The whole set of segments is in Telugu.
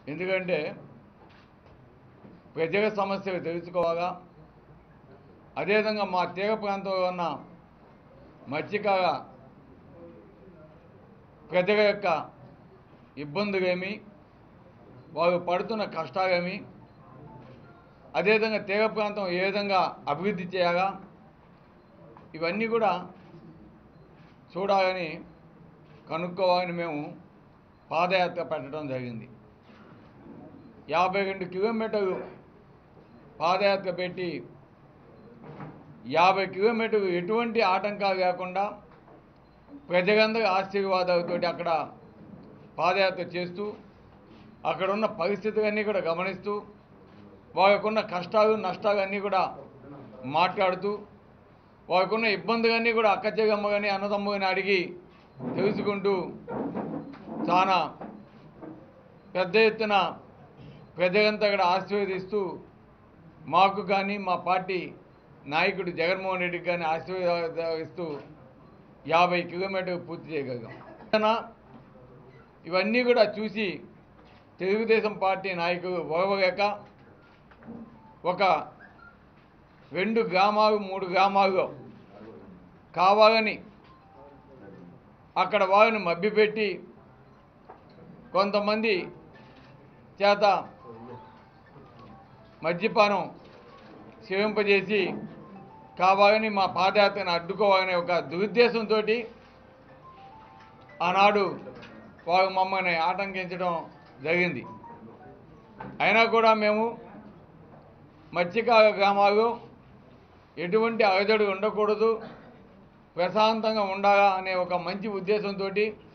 ఎందుకంటే ప్రజల సమస్యలు తెలుసుకోవాలా అదేవిధంగా మా తీగ ప్రాంతంలో ఉన్న మత్స్యకార ప్రజల యొక్క ఇబ్బందులేమి వారు పడుతున్న కష్టాలేమి అదేవిధంగా తీగ ప్రాంతం ఏ విధంగా అభివృద్ధి చేయాలా ఇవన్నీ కూడా చూడాలని కనుక్కోవాలని మేము పాదయాత్ర పెట్టడం జరిగింది యాభై రెండు కిలోమీటర్లు పాదయాత్ర పెట్టి యాభై కిలోమీటర్లు ఎటువంటి ఆటంకాలు లేకుండా ప్రజలందరి ఆశీర్వాదాలతో అక్కడ పాదయాత్ర చేస్తూ అక్కడ ఉన్న పరిస్థితులన్నీ కూడా గమనిస్తూ వాళ్ళకున్న కష్టాలు నష్టాలు అన్నీ కూడా మాట్లాడుతూ వాళ్ళకున్న ఇబ్బందులన్నీ కూడా అక్క చెగమ్మ కానీ అన్నదమ్మ కానీ అడిగి తెలుసుకుంటూ చాలా పెద్ద ఎత్తున ప్రజలంతా కూడా ఆశీర్వదిస్తూ మాకు కానీ మా పార్టీ నాయకుడు జగన్మోహన్ రెడ్డికి కానీ ఆశీర్వాదిస్తూ యాభై కిలోమీటర్లు పూర్తి చేయగలిగాం ఇవన్నీ కూడా చూసి తెలుగుదేశం పార్టీ నాయకులు ఓగలేక ఒక రెండు గ్రామాలు మూడు గ్రామాల్లో కావాలని అక్కడ వారిని మభ్యపెట్టి కొంతమంది చేత మద్యపానం సేవింపజేసి కావాలని మా పాదయాత్రను అడ్డుకోవాలనే ఒక దురుద్దేశంతో ఆనాడు వారు మమ్మల్ని ఆటంకించడం జరిగింది అయినా కూడా మేము మత్స్యకార గ్రామాలు ఎటువంటి అగజడు ఉండకూడదు ప్రశాంతంగా ఉండాలా అనే ఒక మంచి ఉద్దేశంతో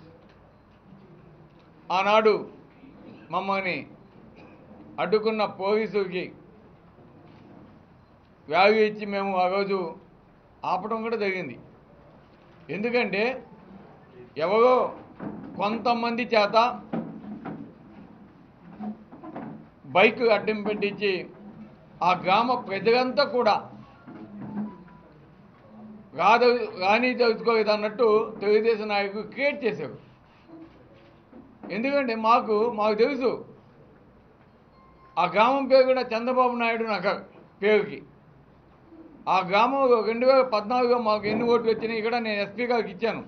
ఆనాడు మమ్మల్ని అడ్డుకున్న పోలీసులకి వాల్యూ ఇచ్చి మేము ఆ రోజు ఆపడం కూడా జరిగింది ఎందుకంటే ఎవరో కొంతమంది చేత బైక్ అడ్డం పెట్టించి ఆ గ్రామ ప్రజలంతా కూడా రాదు రాని తెలుసుకోలేదు అన్నట్టు తెలుగుదేశం నాయకులు క్రియేట్ చేశారు ఎందుకంటే మాకు మాకు తెలుసు ఆ గ్రామం పేరు కూడా చంద్రబాబు నాయుడు నాకు పేరుకి ఆ గ్రామం రెండు వేల పద్నాలుగులో మాకు ఎన్ని ఓట్లు వచ్చినాయి కూడా నేను ఎస్పీ గారికి ఇచ్చాను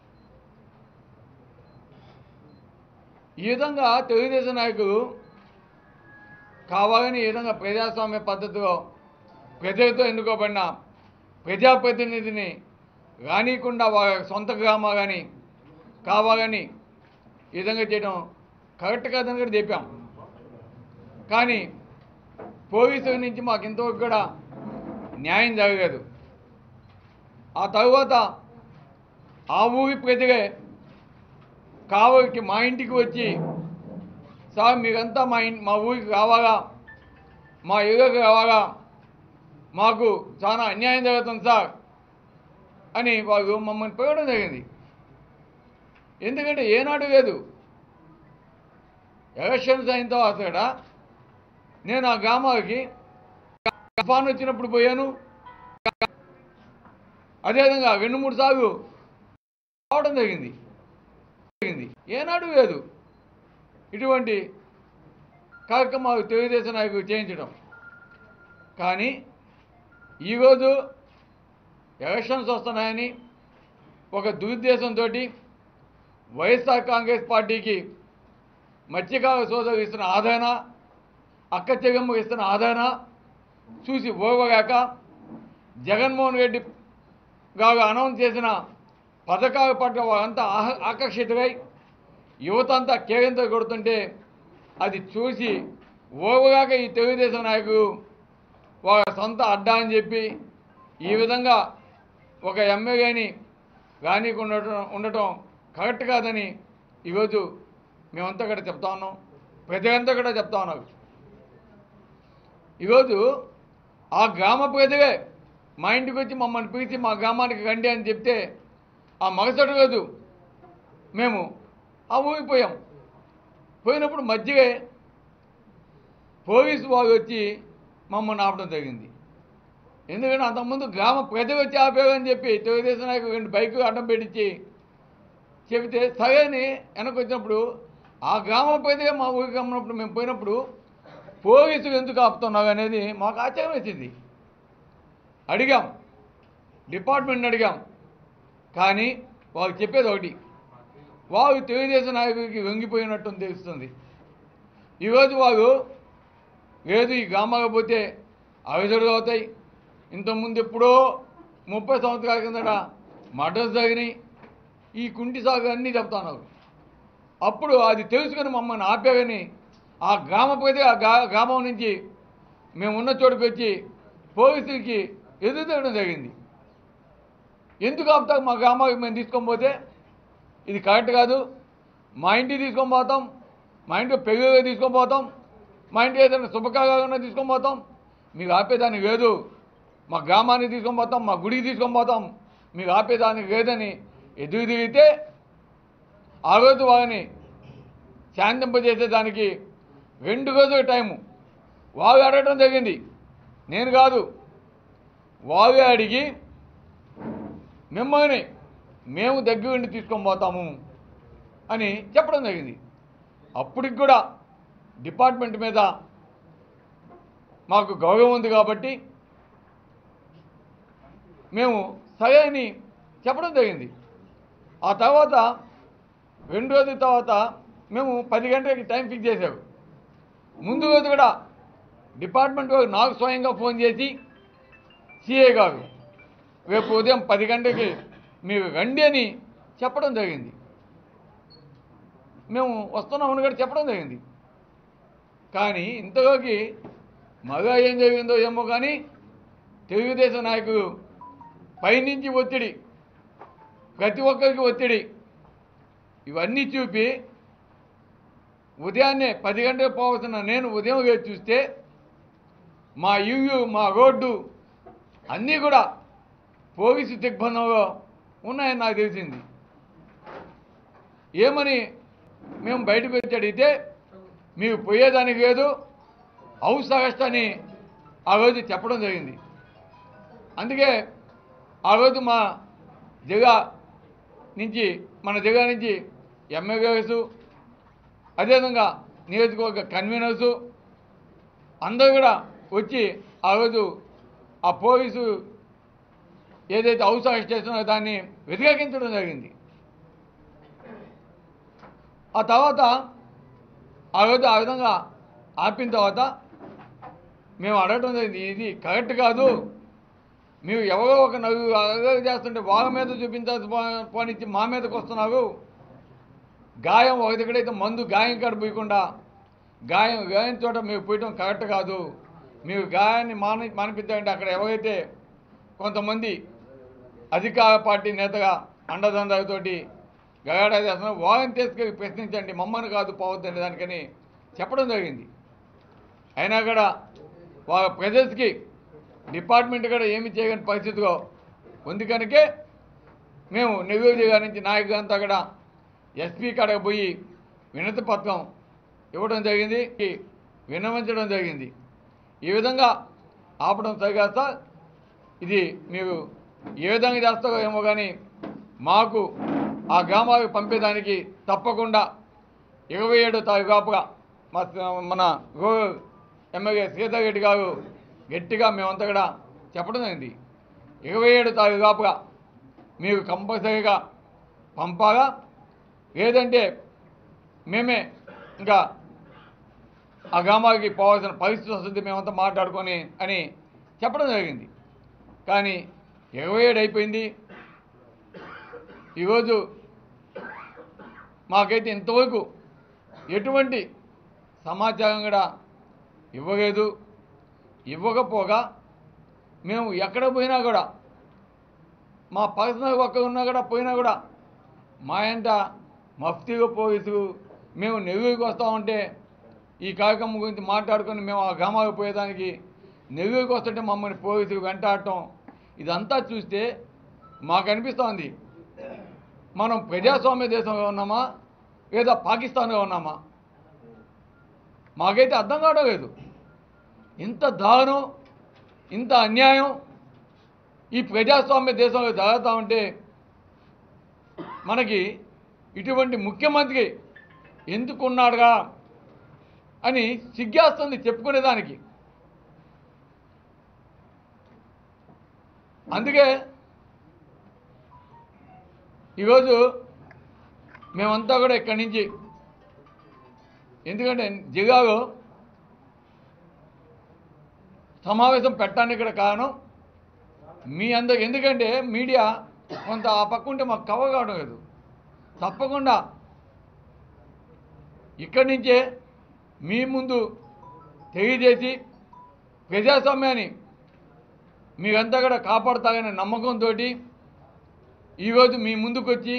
ఈ విధంగా తెలుగుదేశం నాయకులు కావాలని ఈ విధంగా ప్రజాస్వామ్య పద్ధతిలో ప్రజలతో ఎన్నుకోబడిన ప్రజాప్రతినిధిని రానియకుండా వాళ్ళ సొంత గ్రామాలని కావాలని ఈ విధంగా చేయడం కరెక్ట్ కాదని కూడా చెప్పాం కానీ పోలీసుల నుంచి మాకు ఇంతవరకు కూడా న్యాయం జరగలేదు ఆ తరువాత ఆ ఊరి ప్రజలే కావలికి మా ఇంటికి వచ్చి సార్ మీరంతా మా ఇన్ మా ఊరికి రావాలా మా ఏరియాకి రావాలా మాకు చాలా అన్యాయం జరుగుతుంది సార్ అని వాళ్ళు మమ్మల్ని పిలవడం జరిగింది ఎందుకంటే ఏనాడు లేదు ఎలక్షన్స్ అయిన తర్వాత కూడా నేను ఆ గ్రామాలకి తుఫాన్ వచ్చినప్పుడు పోయాను అదేవిధంగా రెండు మూడు సార్లు రావడం జరిగింది జరిగింది ఏనాడు లేదు ఇటువంటి కార్యక్రమాలు తెలుగుదేశం నాయకులు చేయించడం కానీ ఈరోజు ఎలక్షన్స్ వస్తున్నాయని ఒక దురుద్దేశంతో వైఎస్ఆర్ కాంగ్రెస్ పార్టీకి మత్స్యకార సోదరు ఇస్తున్న ఆదరణ అక్క చెగమ్మ ఇస్తున్న ఆదరణ చూసి ఓవగాక జగన్మోహన్ రెడ్డి గారు అనౌన్స్ చేసిన పథకాల పట్ల వారంతా ఆహ ఆకర్షితులై యువత అంతా కేరింత కొడుతుంటే అది చూసి ఓవగాక ఈ తెలుగుదేశం నాయకులు వాళ్ళ సొంత అడ్డా అని చెప్పి ఈ విధంగా ఒక ఎమ్మెల్యేని రానీకుండా ఉండటం ఉండటం కరెక్ట్ కాదని ఈరోజు మేమంతా కూడా చెప్తా ఉన్నాం ప్రజలంతా కూడా చెప్తా ఉన్నారు ఈరోజు ఆ గ్రామ ప్రజలే మా ఇంటికి వచ్చి మమ్మల్ని పిలిచి మా గ్రామానికి రండి అని చెప్తే ఆ మగసటి రోజు మేము ఆ ఊరికి పోయాం పోయినప్పుడు మధ్యగే పోలీసు వాళ్ళు వచ్చి మమ్మల్ని ఆపడం జరిగింది ఎందుకంటే అంతకుముందు గ్రామ ప్రజలు వచ్చి ఆపేవని చెప్పి తెలుగుదేశం నాయకులు రెండు బైకు అడ్డం పెట్టించి చెబితే సరే అని వెనక్కి వచ్చినప్పుడు ఆ గ్రామం పోయితే మా ఊరికి అమ్మినప్పుడు మేము పోయినప్పుడు పోలీసులు ఎందుకు ఆపుతున్నావు అనేది మాకు ఆశ్చర్యం వేసింది అడిగాం డిపార్ట్మెంట్ని అడిగాం కానీ వాళ్ళు చెప్పేది ఒకటి వాళ్ళు తెలుగుదేశం నాయకుడికి వంగిపోయినట్టు తెలుస్తుంది ఈరోజు వాళ్ళు లేదు ఈ గ్రామాలకు పోతే అవిధులు అవుతాయి ఇంతకుముందు ఎప్పుడో ముప్పై సంవత్సరాల కిందట మర్డర్స్ జరిగినాయి ఈ కుంటి సాగు అన్నీ చెప్తున్నారు అప్పుడు అది తెలుసుకుని మమ్మల్ని ఆపేవని ఆ గ్రామం పోతే ఆ గా- గ్రామం నుంచి మేము ఉన్న చోటుకు వచ్చి పోలీసులకి ఎదురు తిరగడం జరిగింది ఎందుకు ఆపుతాం మా గ్రామానికి మేము తీసుకొని పోతే ఇది కరెక్ట్ కాదు మా ఇంటికి తీసుకొని పోతాం మా ఇంటికి పెళ్ళిగా తీసుకొని పోతాం మా ఇంటికి ఏదైనా శుభకార్యాలన్నా తీసుకొని పోతాం మీకు ఆపేదానికి లేదు మా గ్రామానికి తీసుకొని పోతాం మా గుడికి తీసుకొని పోతాం మీకు ఆపేదానికి లేదని ఎదురు తిరిగితే ఆ రోజు వాళ్ళని శాంతింపజేసేదానికి రెండు రోజుల టైము వాళ్ళు అడగడం జరిగింది నేను కాదు వాళ్ళే అడిగి మిమ్మల్ని మేము దగ్గరుండి తీసుకొని పోతాము అని చెప్పడం జరిగింది అప్పటికి కూడా డిపార్ట్మెంట్ మీద మాకు గౌరవం ఉంది కాబట్టి మేము సరే అని చెప్పడం జరిగింది ఆ తర్వాత రెండు రోజుల తర్వాత మేము పది గంటలకి టైం ఫిక్స్ చేసాము ముందు రోజు కూడా డిపార్ట్మెంట్ వారు నాకు స్వయంగా ఫోన్ చేసి సిఏ గారు రేపు ఉదయం పది గంటలకి మీరు రండి అని చెప్పడం జరిగింది మేము వస్తున్నామని కూడా చెప్పడం జరిగింది కానీ ఇంతలోకి మగ ఏం జరిగిందో ఏమో కానీ తెలుగుదేశం నాయకులు పైనుంచి ఒత్తిడి ప్రతి ఒక్కరికి ఒత్తిడి ఇవన్నీ చూపి ఉదయాన్నే పది గంటలకు పోవలసిన నేను ఉదయం వేచి చూస్తే మా ఇల్లు మా రోడ్డు అన్నీ కూడా పోలీసు దిగ్బంధంలో ఉన్నాయని నాకు తెలిసింది ఏమని మేము బయటకు వచ్చి అడిగితే మీకు పోయేదానికి లేదు హౌస్ అరెస్ట్ అని ఆ రోజు చెప్పడం జరిగింది అందుకే ఆ రోజు మా జిల్లా నుంచి మన జిల్లా నుంచి ఎమ్మెల్యేస్ అదేవిధంగా నియోజకవర్గ కన్వీనర్సు అందరూ కూడా వచ్చి ఆ రోజు ఆ పోలీసు ఏదైతే హౌస్ అరెస్ట్ చేస్తున్నారో దాన్ని వ్యతిరేకించడం జరిగింది ఆ తర్వాత ఆ రోజు ఆ విధంగా ఆపిన తర్వాత మేము అడగటం జరిగింది ఇది కరెక్ట్ కాదు మీరు ఎవరో ఒక నలుగురు అలగ చేస్తుంటే వాళ్ళ మీద చూపించాల్సి పో- పోనిచ్చి మా మీదకి వస్తున్నారు గాయం ఒక దగ్గరైతే మందు గాయం కాడ పోయకుండా గాయం గాయం చోట మీరు పోయటం కరెక్ట్ కాదు మీరు గాయాన్ని మాని మానిపించాలంటే అక్కడ ఎవరైతే కొంతమంది అధికార పార్టీ నేతగా అండదండలతోటి గగాడా చేస్తున్నారు వాళ్ళని తీసుకెళ్ళి ప్రశ్నించండి మమ్మల్ని కాదు పోవద్దండి దానికని చెప్పడం జరిగింది అయినా కూడా వాళ్ళ ప్రజెస్కి డిపార్ట్మెంట్ కూడా ఏమి చేయని పరిస్థితిలో ఉంది కనుకే మేము నెల్లూరు గారి నుంచి నాయకులు అంతా కూడా ఎస్పీ కాడకు పోయి వినతి పత్రం ఇవ్వడం జరిగింది విన్నవించడం జరిగింది ఈ విధంగా ఆపడం సరిగా సార్ ఇది మీరు ఏ విధంగా చేస్తారో ఏమో కానీ మాకు ఆ గ్రామాలకు పంపేదానికి తప్పకుండా ఇరవై ఏడో తారీఖు కాపుగా మా మన గో ఎమ్మెల్యే సీతారెడ్డి రెడ్డి గారు గట్టిగా మేమంతా కూడా చెప్పడం జరిగింది ఇరవై ఏడు తారీఖు కాపుగా మీకు కంపల్సరీగా పంపాలా లేదంటే మేమే ఇంకా ఆ గ్రామానికి పోవాల్సిన పరిస్థితి వస్తుంది మేమంతా మాట్లాడుకొని అని చెప్పడం జరిగింది కానీ ఇరవై ఏడు అయిపోయింది ఈరోజు మాకైతే ఇంతవరకు ఎటువంటి సమాచారం కూడా ఇవ్వలేదు ఇవ్వకపోగా మేము ఎక్కడ పోయినా కూడా మా పర్సనల్ ఒక్క ఉన్నా కూడా పోయినా కూడా మా ఎంట మఫ్తీగా పోలీసు మేము నెల్లూరుకి వస్తామంటే ఈ కార్యక్రమం గురించి మాట్లాడుకొని మేము ఆ గ్రామాలకు పోయేదానికి నెల్లూరుకి వస్తుంటే మమ్మల్ని పోలీసులు వెంటాడటం ఇదంతా చూస్తే మాకు అనిపిస్తోంది మనం ప్రజాస్వామ్య దేశంలో ఉన్నామా లేదా పాకిస్తాన్లో ఉన్నామా మాకైతే అర్థం కావడం లేదు ఇంత దారుణం ఇంత అన్యాయం ఈ ప్రజాస్వామ్య దేశంలో జరుగుతూ ఉంటే మనకి ఇటువంటి ముఖ్యమంత్రి ఎందుకున్నాడుగా అని సిగ్గేస్తుంది చెప్పుకునేదానికి అందుకే ఈరోజు మేమంతా కూడా ఇక్కడి నుంచి ఎందుకంటే జిగాలో సమావేశం పెట్టడానికి ఇక్కడ కారణం మీ అందరు ఎందుకంటే మీడియా కొంత ఆ పక్క ఉంటే మాకు కవర్ కావడం లేదు తప్పకుండా ఇక్కడి నుంచే మీ ముందు తెలియజేసి ప్రజాస్వామ్యాన్ని మీరంతా కూడా కాపాడుతారనే నమ్మకంతో ఈరోజు మీ ముందుకు వచ్చి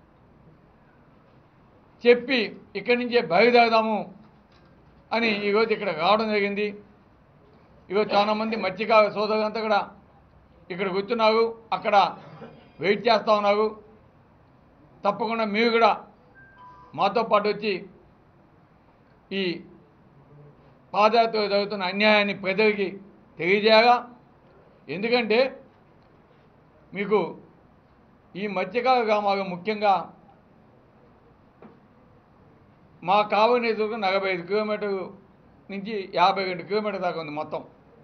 చెప్పి ఇక్కడి నుంచే బయలుదేరదాము అని ఈరోజు ఇక్కడ రావడం జరిగింది ఈరోజు చాలామంది మత్స్యకార సోదరులంతా కూడా ఇక్కడ కూర్చున్నారు అక్కడ వెయిట్ చేస్తూ ఉన్నారు తప్పకుండా మీరు కూడా మాతో పాటు వచ్చి ఈ పాదయాత్ర జరుగుతున్న అన్యాయాన్ని ప్రజలకి తెలియజేయగా ఎందుకంటే మీకు ఈ మత్స్యకార గ్రామాలు ముఖ్యంగా మా కావలి నియోజకవర్గం నలభై ఐదు కిలోమీటర్లు నుంచి యాభై రెండు కిలోమీటర్ దాకా ఉంది మొత్తం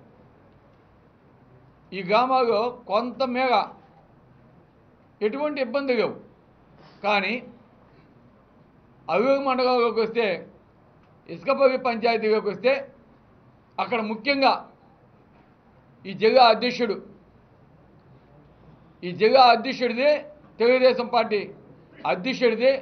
ఈ గ్రామాల్లో కొంత మేర ఎటువంటి ఇబ్బంది లేవు కానీ అరువు మండలంలోకి వస్తే ఇసుకపల్లి పంచాయతీలోకి వస్తే అక్కడ ముఖ్యంగా ఈ జిల్లా అధ్యక్షుడు ఈ జిల్లా అధ్యక్షుడిది తెలుగుదేశం పార్టీ అధ్యక్షుడిది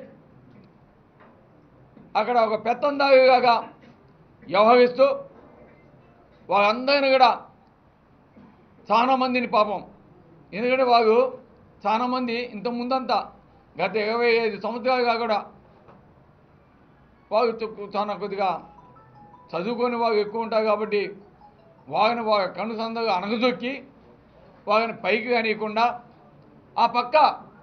అక్కడ ఒక పెత్తందారిలాగా వ్యవహరిస్తూ వాళ్ళందరినీ కూడా చాలా మందిని పాపం ఎందుకంటే వాళ్ళు చాలా మంది ఇంత ముందంతా గత ఇరవై ఐదు సంవత్సరాలుగా కూడా వాళ్ళు చు- చాలా కొద్దిగా చదువుకొని వాళ్ళు ఎక్కువ ఉంటారు కాబట్టి వాళ్ళని వాళ్ళ కనుసందగా అణగదొక్కి వాళ్ళని పైకి కానియకుండా ఆ పక్క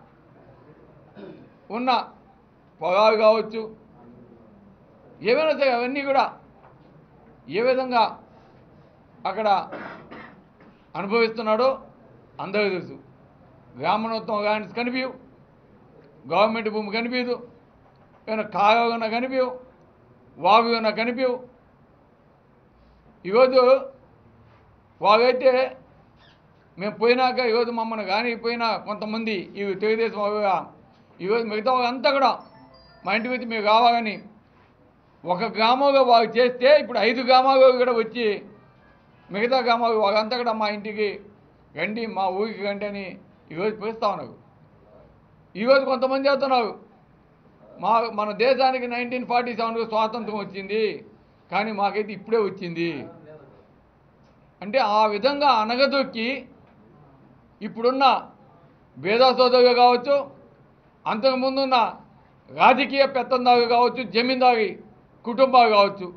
ఉన్న పొగాలు కావచ్చు ఏమైనా సరే అవన్నీ కూడా ఏ విధంగా అక్కడ అనుభవిస్తున్నాడో అందరికీ తెలుసు గ్రామణోత్వం ల్యాండ్స్ కనిపించవు గవర్నమెంట్ భూమి కనిపించదు ఏమైనా కాగా కనిపించవు వాగు ఏమైనా కనిపించవు ఈరోజు వాగైతే మేము పోయినాక ఈరోజు మమ్మల్ని కానీ పోయినా కొంతమంది ఈ తెలుగుదేశం వాళ్ళుగా ఈరోజు మిగతా వాళ్ళంతా కూడా మా ఇంటికి వచ్చి మేము కావాలని ఒక గ్రామంలో వాళ్ళు చేస్తే ఇప్పుడు ఐదు గ్రామాలు కూడా వచ్చి మిగతా గ్రామాలు వాళ్ళంతా కూడా మా ఇంటికి రండి మా ఊరికి రండి అని ఈరోజు పిలుస్తా ఉన్నారు ఈరోజు కొంతమంది చెప్తున్నారు మా మన దేశానికి నైన్టీన్ ఫార్టీ సెవెన్లో స్వాతంత్రం వచ్చింది కానీ మాకైతే ఇప్పుడే వచ్చింది అంటే ఆ విధంగా అనగదొక్కి ఇప్పుడున్న భేదా సోదరులు కావచ్చు అంతకుముందున్న రాజకీయ పెత్తందారు కావచ్చు జమీందారి కుటుంబాలు కావచ్చు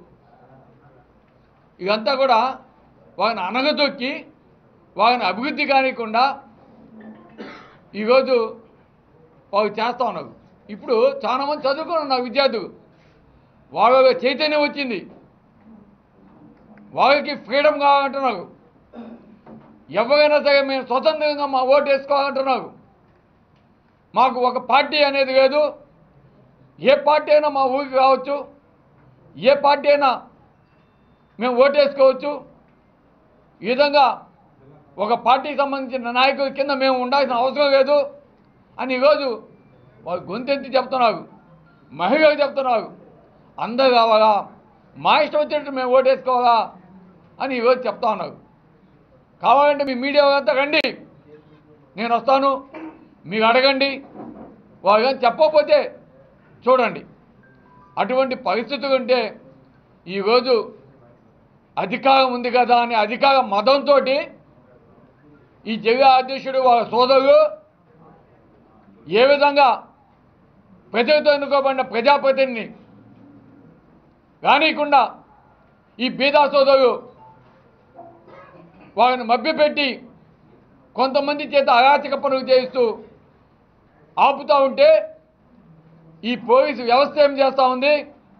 ఇదంతా కూడా వాళ్ళని అనగదొక్కి వాళ్ళని అభివృద్ధి కానికుండా ఈరోజు వాళ్ళు చేస్తూ ఉన్నారు ఇప్పుడు చాలామంది చదువుకుని ఉన్నారు విద్యార్థులు వాళ్ళ చైతన్యం వచ్చింది వాళ్ళకి ఫ్రీడమ్ కావాలంటున్నారు ఎవరైనా సరే మేము స్వతంత్రంగా మా ఓటు వేసుకోవాలంటున్నారు మాకు ఒక పార్టీ అనేది లేదు ఏ పార్టీ అయినా మా ఊరికి రావచ్చు ఏ పార్టీ అయినా మేము ఓటేసుకోవచ్చు ఈ విధంగా ఒక పార్టీకి సంబంధించిన నాయకుడి కింద మేము ఉండాల్సిన అవసరం లేదు అని ఈరోజు వాళ్ళు గొంతెత్తి చెప్తున్నారు మహిళలు చెప్తున్నారు అందరు కావాలా మా ఇష్టం వచ్చినట్టు మేము ఓటేసుకోవాలా అని ఈరోజు చెప్తా ఉన్నారు కావాలంటే మీ మీడియా అంతా రండి నేను వస్తాను మీరు అడగండి వాళ్ళు కానీ చెప్పకపోతే చూడండి అటువంటి పరిస్థితులు ఉంటే ఈరోజు అధికారం ఉంది కదా అనే అధికార మతంతో ఈ జిల్లా అధ్యక్షుడు వాళ్ళ సోదరులు ఏ విధంగా ప్రజలతో ఎన్నుకోబడిన ప్రజాప్రతినిధిని రానియకుండా ఈ బీదా సోదరులు వాళ్ళని మభ్యపెట్టి కొంతమంది చేత అరాచక పనులు చేయిస్తూ ఆపుతూ ఉంటే ఈ పోలీసు వ్యవస్థ ఏం చేస్తూ ఉంది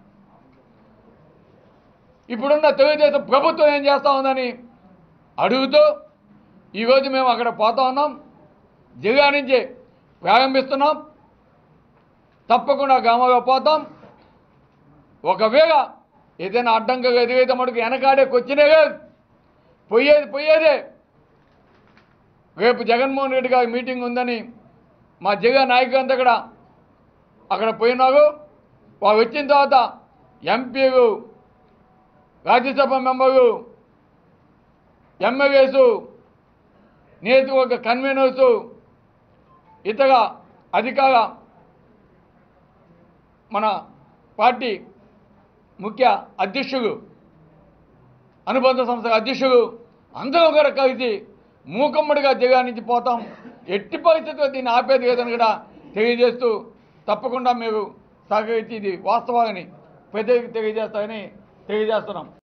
ఇప్పుడున్న తెలుగుదేశం ప్రభుత్వం ఏం చేస్తూ ఉందని అడుగుతూ ఈరోజు మేము అక్కడ పోతా ఉన్నాం జిల్లా నుంచి ప్రారంభిస్తున్నాం తప్పకుండా గ్రామంలో పోతాం ఒకవేళ ఏదైనా అడ్డంగా ఎదుగైతే మటుకు వెనకాడే వచ్చినే కాదు పోయేది పోయేదే రేపు జగన్మోహన్ రెడ్డి గారి మీటింగ్ ఉందని మా జగన్ నాయకులు అంతా కూడా అక్కడ పోయినారు వారు వచ్చిన తర్వాత ఎంపీలు రాజ్యసభ మెంబరు ఎమ్మెల్యేసు నియోజకవర్గ కన్వీనర్సు ఇతర అధికార మన పార్టీ ముఖ్య అధ్యక్షుడు అనుబంధ సంస్థ అధ్యక్షుడు అందరూ కూడా కలిసి మూకమ్మడిగా జగా నుంచి పోతాం ఎట్టి పరిస్థితుల్లో దీన్ని ఆపేది లేదని కూడా తెలియజేస్తూ తప్పకుండా మీరు సహకరించి ఇది వాస్తవాన్ని ప్రజలకు తెలియజేస్తారని తెలియజేస్తున్నాం